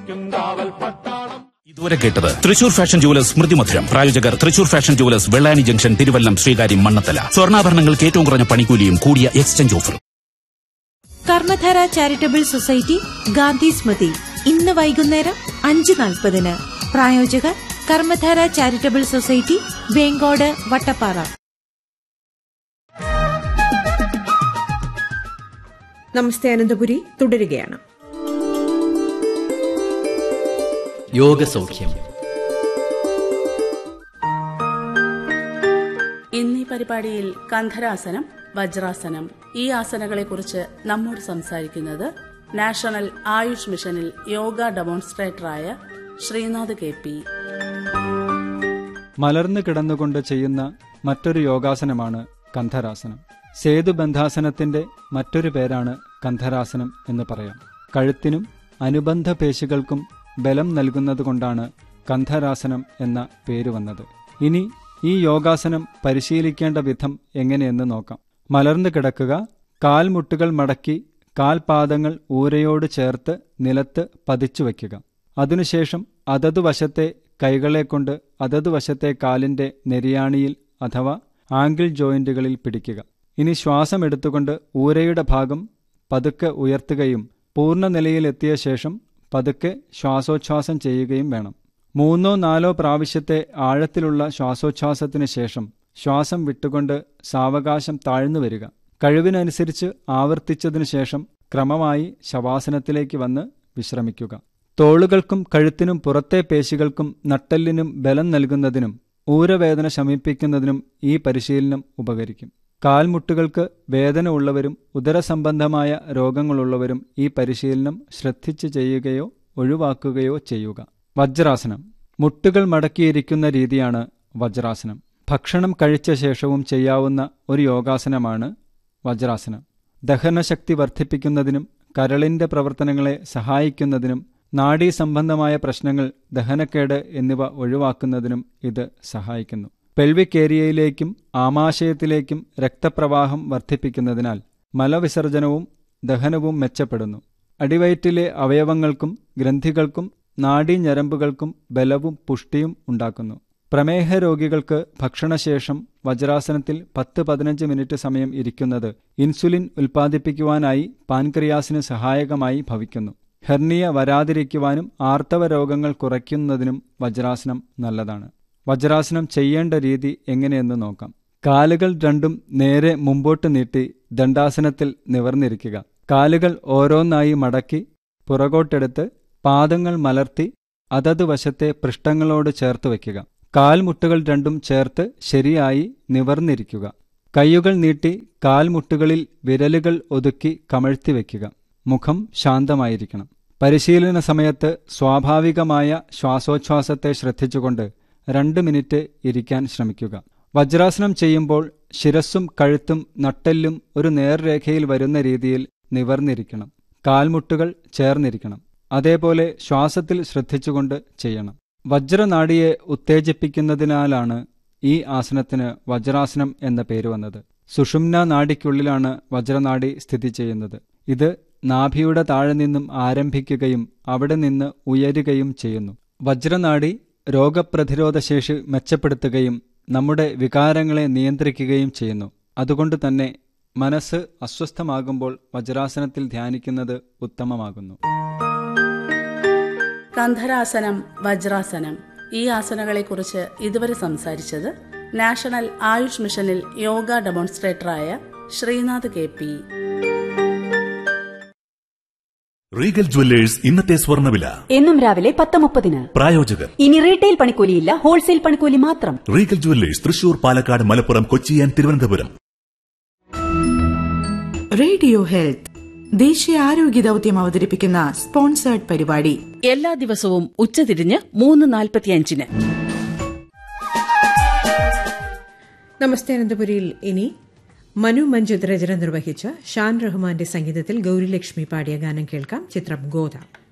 നിൽക്കും കാവൽ പട്ടാളം ഇതുവരെ കേട്ടത് തൃശൂർ ഫാഷൻ ജുവലേഴ്സ് സ്മൃതി മധുരം പ്രായോജകർ Thrissur fashion jewellers Vellani junction Thiruvallam Sreekaryam Mannathala സ്വർണ്ണാഭരണങ്ങൾക്ക് ഏറ്റവും കുറഞ്ഞ പണിക്കൂലിയും കൂടിയ എക്സ്ചേഞ്ച് ഓഫറും കർമ്മധാര ചാരിറ്റബിൾ സൊസൈറ്റി ഗാന്ധി സ്മൃതി ഇന്ന് വൈകുന്നേരം അഞ്ച് നാൽപ്പതിന് പ്രായോജകർ കർമ്മധാര ചാരിറ്റബിൾ സൊസൈറ്റി വേങ്കോട് വട്ടപ്പാറ നമസ്തേ അനന്തപുരി തുടരുകയാണ് യോഗസൗഖ്യം ഇന്നീ പരിപാടിയിൽ കന്ധരാസനം വജ്രാസനം ഈ ആസനകളെക്കുറിച്ച് നമ്മോട് സംസാരിക്കുന്നത് നാഷണൽ ആയുഷ് മിഷനിൽ യോഗ ഡെമോൺസ്ട്രേറ്ററായ ശ്രീനാഥ് കെ പി മലർന്നു കിടന്നുകൊണ്ട് ചെയ്യുന്ന മറ്റൊരു യോഗാസനമാണ് കന്ധരാസനം സേതുബന്ധാസനത്തിന്റെ മറ്റൊരു പേരാണ് കന്ധരാസനം എന്ന് പറയാം കഴുത്തിനും അനുബന്ധ പേശികൾക്കും ബലം നൽകുന്നതുകൊണ്ടാണ് കന്ധരാസനം എന്ന പേര് വന്നത് ഇനി ഈ യോഗാസനം പരിശീലിക്കേണ്ട വിധം എങ്ങനെയെന്ന് നോക്കാം മലർന്നു കിടക്കുക കാൽമുട്ടുകൾ മടക്കി കാൽപാദങ്ങൾ ഊരയോട് ചേർത്ത് നിലത്ത് പതിച്ചു വയ്ക്കുക അതിനുശേഷം അതതു വശത്തെ കൈകളെ കൊണ്ട് അതതു വശത്തെ കാലിന്റെ നെരിയാണിയിൽ അഥവാ ആംഗിൾ ജോയിന്റുകളിൽ പിടിക്കുക ഇനി ശ്വാസം എടുത്തുകൊണ്ട് ഊരയുടെ ഭാഗം പതുക്കെ ഉയർത്തുകയും പൂർണ്ണ നിലയിലെത്തിയ ശേഷം പതുക്കെ ശ്വാസോച്ഛ്വാസം ചെയ്യുകയും വേണം മൂന്നോ നാലോ പ്രാവശ്യത്തെ ആഴത്തിലുള്ള ശ്വാസോച്ഛ്വാസത്തിന് ശേഷം ശ്വാസം വിട്ടുകൊണ്ട് സാവകാശം താഴ്ന്നു വരിക കഴിവിനനുസരിച്ച് ആവർത്തിച്ചതിനു ശേഷം ക്രമമായി ശവാസനത്തിലേക്ക് വന്ന് വിശ്രമിക്കുക തോളുകൾക്കും കഴുത്തിനും പുറത്തെ പേശികൾക്കും നട്ടെല്ലിനും ബലം നൽകുന്നതിനും ഊരവേദന ശമിപ്പിക്കുന്നതിനും ഈ പരിശീലനം ഉപകരിക്കും കാൽമുട്ടുകൾക്ക് വേദന ഉള്ളവരും ഉദരസംബന്ധമായ രോഗങ്ങളുള്ളവരും ഈ പരിശീലനം ശ്രദ്ധിച്ച് ചെയ്യുകയോ ഒഴിവാക്കുകയോ ചെയ്യുക വജ്രാസനം മുട്ടുകൾ മടക്കിയിരിക്കുന്ന രീതിയാണ് വജ്രാസനം ഭക്ഷണം കഴിച്ച ശേഷവും ചെയ്യാവുന്ന ഒരു യോഗാസനമാണ് വജ്രാസനം ദഹനശക്തി വർദ്ധിപ്പിക്കുന്നതിനും കരളിന്റെ പ്രവർത്തനങ്ങളെ സഹായിക്കുന്നതിനും നാഡീ സംബന്ധമായ പ്രശ്നങ്ങൾ ദഹനക്കേട് എന്നിവ ഒഴിവാക്കുന്നതിനും ഇത് സഹായിക്കുന്നു പെൽവിക് ഏരിയയിലേക്കും ആമാശയത്തിലേക്കും രക്തപ്രവാഹം വർദ്ധിപ്പിക്കുന്നതിനാൽ മലവിസർജനവും ദഹനവും മെച്ചപ്പെടുന്നു അടിവയറ്റിലെ അവയവങ്ങൾക്കും ഗ്രന്ഥികൾക്കും നാഡീഞരമ്പുകൾക്കും ബലവും പുഷ്ടിയും ഉണ്ടാക്കുന്നു പ്രമേഹ രോഗികൾക്ക് ഭക്ഷണശേഷം വജ്രാസനത്തിൽ പത്ത് പതിനഞ്ച് മിനിറ്റ് സമയം ഇരിക്കുന്നത് ഇൻസുലിൻ ഉൽപ്പാദിപ്പിക്കുവാനായി പാൻക്രിയാസിന് സഹായകമായി ഭവിക്കുന്നു ഹെർണിയ വരാതിരിക്കുവാനും ആർത്തവ രോഗങ്ങൾ കുറയ്ക്കുന്നതിനും വജ്രാസനം നല്ലതാണ് വജ്രാസനം ചെയ്യേണ്ട രീതി എങ്ങനെയെന്ന് നോക്കാം കാലുകൾ രണ്ടും നേരെ മുമ്പോട്ട് നീട്ടി ദണ്ഡാസനത്തിൽ നിവർന്നിരിക്കുക കാലുകൾ ഓരോന്നായി മടക്കി പുറകോട്ടെടുത്ത് പാദങ്ങൾ മലർത്തി അതത് വശത്തെ പൃഷ്ഠങ്ങളോട് ചേർത്ത് വയ്ക്കുക കാൽമുട്ടുകൾ രണ്ടും ചേർത്ത് ശരിയായി നിവർന്നിരിക്കുക കൈയുകൾ നീട്ടി കാൽമുട്ടുകളിൽ വിരലുകൾ ഒതുക്കി കമഴ്ത്തി വയ്ക്കുക മുഖം ശാന്തമായിരിക്കണം പരിശീലന സമയത്ത് സ്വാഭാവികമായ ശ്വാസോച്ഛ്വാസത്തെ ശ്രദ്ധിച്ചുകൊണ്ട് രണ്ട് മിനിറ്റ് ഇരിക്കാൻ ശ്രമിക്കുക വജ്രാസനം ചെയ്യുമ്പോൾ ശിരസ്സും കഴുത്തും നട്ടെല്ലും ഒരു നേർരേഖയിൽ വരുന്ന രീതിയിൽ നിവർന്നിരിക്കണം കാൽമുട്ടുകൾ ചേർന്നിരിക്കണം അതേപോലെ ശ്വാസത്തിൽ ശ്രദ്ധിച്ചുകൊണ്ട് ചെയ്യണം വജ്രനാഡിയെ ഉത്തേജിപ്പിക്കുന്നതിനാലാണ് ഈ ആസനത്തിന് വജ്രാസനം എന്ന പേര് വന്നത് സുഷുമ്ന നാഡിക്കുള്ളിലാണ് വജ്രനാഡി സ്ഥിതി ചെയ്യുന്നത് ഇത് നാഭിയുടെ താഴെ നിന്നും ആരംഭിക്കുകയും അവിടെ നിന്ന് ഉയരുകയും ചെയ്യുന്നു വജ്രനാഡി രോഗപ്രതിരോധശേഷി മെച്ചപ്പെടുത്തുകയും നമ്മുടെ വികാരങ്ങളെ നിയന്ത്രിക്കുകയും ചെയ്യുന്നു അതുകൊണ്ട് തന്നെ മനസ്സ് അസ്വസ്ഥമാകുമ്പോൾ വജ്രാസനത്തിൽ ധ്യാനിക്കുന്നത് ഉത്തമമാകുന്നു കന്ധരാസനം വജ്രാസനം ഈ ആസനകളെക്കുറിച്ച് ഇതുവരെ സംസാരിച്ചത് നാഷണൽ ആയുഷ് മിഷനിൽ യോഗ ഡെമോൺസ്ട്രേറ്ററായ Sreenath K P Regal jewellers ഇന്നത്തെ സ്വർണ്ണവില എന്നും രാവിലെ പത്ത് മുപ്പതിന് പ്രായോജകർ ഇനി റീറ്റെയിൽ പണിക്കൂലിയില്ല ഹോൾസെയിൽ പണിക്കൂലി മാത്രം Regal jewellers Thrissur Palakkad Malappuram Kochi and Thiruvananthapuram radio health ദേശീയ ആരോഗ്യ ദൌത്യം അവതരിപ്പിക്കുന്ന സ്പോൺസേർഡ് പരിപാടി എല്ലാ ദിവസവും ഉച്ചതിരിഞ്ഞ് മൂന്ന് നാൽപ്പത്തിയഞ്ചിന് നമസ്തേ അനന്തപുരിയിൽ ഇനി മനു മഞ്ജുത് രചന നിർവഹിച്ച ഷാൻ റഹ്മാന്റെ സംഗീതത്തിൽ ഗൌരിലക്ഷ്മി പാടിയ ഗാനം കേൾക്കാം ചിത്രം ഗോദ